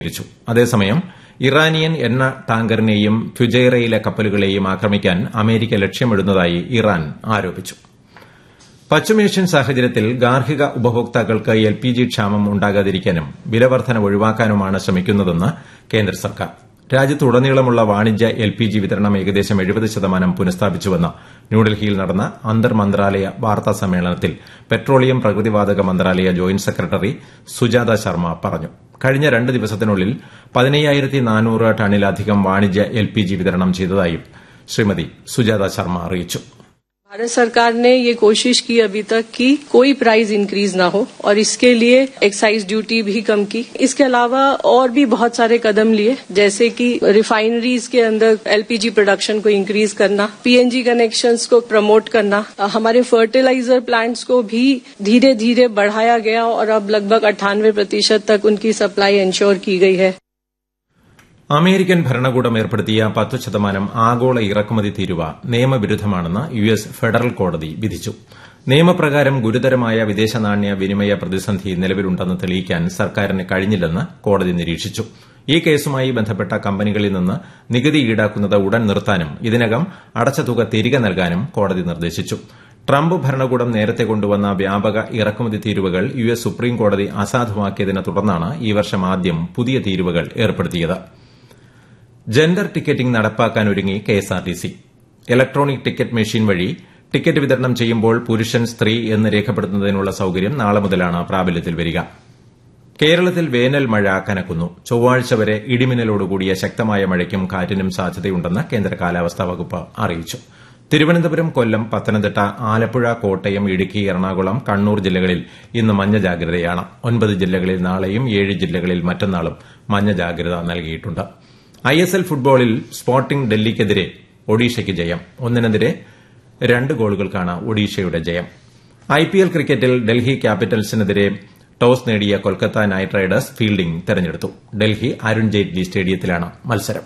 തിരിച്ചു അതേസമയം ഇറാനിയൻ എണ്ണ ടാങ്കറിനെയും ഫുജൈറയിലെ കപ്പലുകളെയും ആക്രമിക്കാൻ അമേരിക്ക ലക്ഷ്യമിടുന്നതായി ഇറാൻ ആരോപിച്ചു പശ്ചിമേഷ്യൻ സാഹചര്യത്തിൽ ഗാർഹിക ഉപഭോക്താക്കൾക്ക് എൽ പി ജി ക്ഷാമം ഉണ്ടാകാതിരിക്കാനും വിലവർധന ഒഴിവാക്കാനുമാണ് ശ്രമിക്കുന്നതെന്ന് കേന്ദ്ര സർക്കാർ രാജ്യത്തുടനീളമുള്ള വാണിജ്യ എൽ പി ജി വിതരണം ഏകദേശം എഴുപത് ശതമാനം പുനഃസ്ഥാപിച്ചുവെന്ന് ന്യൂഡൽഹിയിൽ നടന്ന അന്തർ മന്ത്രാലയ വാർത്താ സമ്മേളനത്തിൽ പെട്രോളിയം പ്രകൃതിവാതക മന്ത്രാലയ ജോയിന്റ് സെക്രട്ടറി സുജാത ശർമ്മ പറഞ്ഞു കഴിഞ്ഞ രണ്ട് ദിവസത്തിനുള്ളിൽ പതിനയ്യായിരത്തി നാനൂറ് ടണ്ണിലധികം വാണിജ്യ എൽ പി ജി വിതരണം ചെയ്തതായും ശ്രീമതി സുജാത ശർമ്മ അറിയിച്ചു भारत सरकार ने ये कोशिश की अभी तक कि कोई प्राइस इंक्रीज ना हो और इसके लिए एक्साइज ड्यूटी भी कम की इसके अलावा और भी बहुत सारे कदम लिए जैसे कि रिफाइनरीज के अंदर एलपीजी प्रोडक्शन को इंक्रीज करना पीएनजी कनेक्शंस को प्रमोट करना हमारे फर्टिलाइजर प्लांट्स को भी धीरे धीरे बढ़ाया गया और अब लगभग अट्ठानवे प्रतिशत तक उनकी सप्लाई इंश्योर की गई है അമേരിക്കൻ ഭരണകൂടം ഏർപ്പെടുത്തിയ പത്ത് ശതമാനം ആഗോള ഇറക്കുമതി തീരുവ നിയമവിരുദ്ധമാണെന്ന് യു എസ് ഫെഡറൽ കോടതി വിധിച്ചു നിയമപ്രകാരം ഗുരുതരമായ വിദേശ നാണ്യ വിനിമയ പ്രതിസന്ധി നിലവിലുണ്ടെന്ന് തെളിയിക്കാൻ സർക്കാരിന് കഴിഞ്ഞില്ലെന്ന് കോടതി നിരീക്ഷിച്ചു ഈ കേസുമായി ബന്ധപ്പെട്ട കമ്പനികളിൽ നിന്ന് നികുതി ഈടാക്കുന്നത് ഉടൻ നിർത്താനും ഇതിനകം അടച്ച തുക തിരികെ നൽകാനും കോടതി നിർദ്ദേശിച്ചു ട്രംപ് ഭരണകൂടം നേരത്തെ കൊണ്ടുവന്ന വ്യാപക ഇറക്കുമതി തീരുവകൾ യു എസ് സുപ്രീം കോടതി അസാധുവാക്കിയതിനെ തുടർന്നാണ് ഈ വർഷം ആദ്യം പുതിയ തീരുവകൾ ഏർപ്പെടുത്തിയത് ജെൻഡർ ടിക്കറ്റിംഗ് നടപ്പാക്കാൻ ഒരുങ്ങി കെഎസ്ആർടിസി ഇലക്ട്രോണിക് ടിക്കറ്റ് മെഷീൻ വഴി ടിക്കറ്റ് വിതരണം ചെയ്യുമ്പോൾ പുരുഷൻ സ്ത്രീ എന്ന് രേഖപ്പെടുത്തുന്നതിനുള്ള സൌകര്യം നാളെ മുതലാണ് പ്രാബല്യത്തിൽ വരിക കേരളത്തിൽ വേനൽ മഴ കനക്കുന്നു ചൊവ്വാഴ്ച വരെ ഇടിമിന്നലോടുകൂടിയ ശക്തമായ മഴയ്ക്കും കാറ്റിനും സാധ്യതയുണ്ടെന്ന് കേന്ദ്ര കാലാവസ്ഥാ വകുപ്പ് അറിയിച്ചു തിരുവനന്തപുരം കൊല്ലം പത്തനംതിട്ട ആലപ്പുഴ കോട്ടയം ഇടുക്കി എറണാകുളം കണ്ണൂർ ജില്ലകളിൽ ഇന്ന് മഞ്ഞ ജാഗ്രതയാണ് ഒൻപത് ജില്ലകളിൽ നാളെയും ഏഴ് ജില്ലകളിൽ മറ്റന്നാളും മഞ്ഞ ജാഗ്രത നൽകിയിട്ടുണ്ട് ഐ എസ് എൽ ഫുട്ബോളിൽ സ്പോർട്ടിംഗ് ഡൽഹിക്കെതിരെ ഒഡീഷയ്ക്ക് ജയം ഒന്നിനെതിരെ രണ്ട് ഗോളുകൾക്കാണ് ഒഡീഷയുടെ ജയം ഐ പി എൽ ക്രിക്കറ്റിൽ ഡൽഹി ക്യാപിറ്റൽസിനെതിരെ ടോസ് നേടിയ കൊൽക്കത്ത നൈറ്റ് റൈഡേഴ്സ് ഫീൽഡിംഗ് തെരഞ്ഞെടുത്തു ഡൽഹി അരുൺ ജെയ്റ്റ്ലി സ്റ്റേഡിയത്തിലാണ് മത്സരം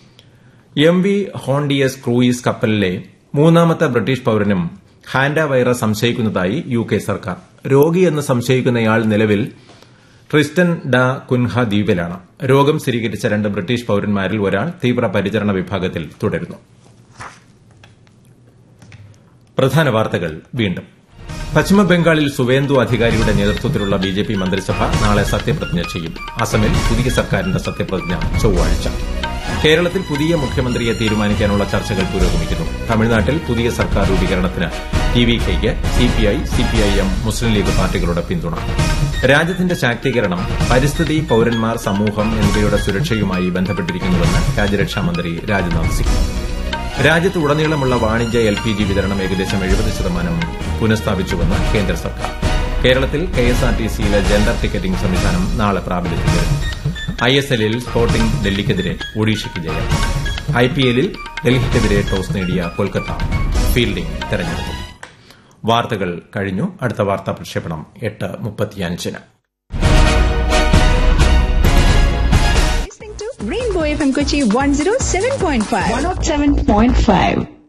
എം വി ഹോണ്ടിയസ് ക്രൂയിസ് കപ്പലിലെ മൂന്നാമത്തെ ബ്രിട്ടീഷ് പൌരനും ഹാൻഡ വൈറസ് സംശയിക്കുന്നതായി യു കെ സർക്കാർ രോഗിയെന്ന് സംശയിക്കുന്നയാൾ നിലവിൽ ട്രിസ്റ്റൻ ഡ കുൻഹ ദ്വീപിലാണ് രോഗം സ്ഥിരീകരിച്ച രണ്ട് ബ്രിട്ടീഷ് പൌരന്മാരിൽ ഒരാൾ തീവ്രപരിചരണ വിഭാഗത്തിൽ തുടരുന്നു പ്രധാന വാർത്തകൾ വീണ്ടും പശ്ചിമബംഗാളിൽ സുവേന്ദു അധികാരിയുടെ നേതൃത്വത്തിലുള്ള ബി ജെ പി മന്ത്രിസഭ നാളെ സത്യപ്രതിജ്ഞ ചെയ്യും അസമിൽ പുതിയ സർക്കാരിന്റെ സത്യപ്രതിജ്ഞ ചൊവ്വാഴ്ച കേരളത്തിൽ പുതിയ മുഖ്യമന്ത്രിയെ തീരുമാനിക്കാനുള്ള ചർച്ചകൾ പുരോഗമിക്കുന്നു തമിഴ്നാട്ടിൽ പുതിയ സർക്കാർ രൂപീകരണത്തിന് ടി വി കെയ്ക്ക് സിപിഐ സിപിഐഎം മുസ്ലിം ലീഗ് പാർട്ടികളുടെ പിന്തുണ രാജ്യത്തിന്റെ ശാക്തീകരണം പരിസ്ഥിതി പൌരന്മാർ സമൂഹം എന്നിവയുടെ സുരക്ഷയുമായി ബന്ധപ്പെട്ടിരിക്കുന്നുവെന്ന് രാജ്യരക്ഷാമന്ത്രി രാജ്നാഥ് സിംഗ് രാജ്യത്ത് ഉടനീളമുള്ള വാണിജ്യ എൽ പി ജി വിതരണം ഏകദേശം എഴുപത് ശതമാനം പുനഃസ്ഥാപിച്ചുവെന്ന് കേന്ദ്ര സർക്കാർ കേരളത്തിൽ കെഎസ്ആർടിസിയിലെ ജെൻഡർ ടിക്കറ്റിംഗ് സംവിധാനം നാളെ പ്രാബല്യത്തിൽ വരും ഐ എസ് എല്ലിൽ സ്പോർട്ടിംഗ് ഡൽഹിക്കെതിരെ ഒഡീഷയ്ക്ക് ജയം ഐ പി എല്ലിൽ ഡൽഹിക്കെതിരെ ടോസ് നേടിയ കൊൽക്കത്ത ഫീൽഡിംഗ് തെരഞ്ഞെടുത്തു വാർത്തകൾ കഴിഞ്ഞു അടുത്ത വാർത്താ പ്രക്ഷേപണം എട്ട് മുപ്പത്തിയഞ്ചിന് Listening to Rainbow FM Kochi 107.5. 107.5.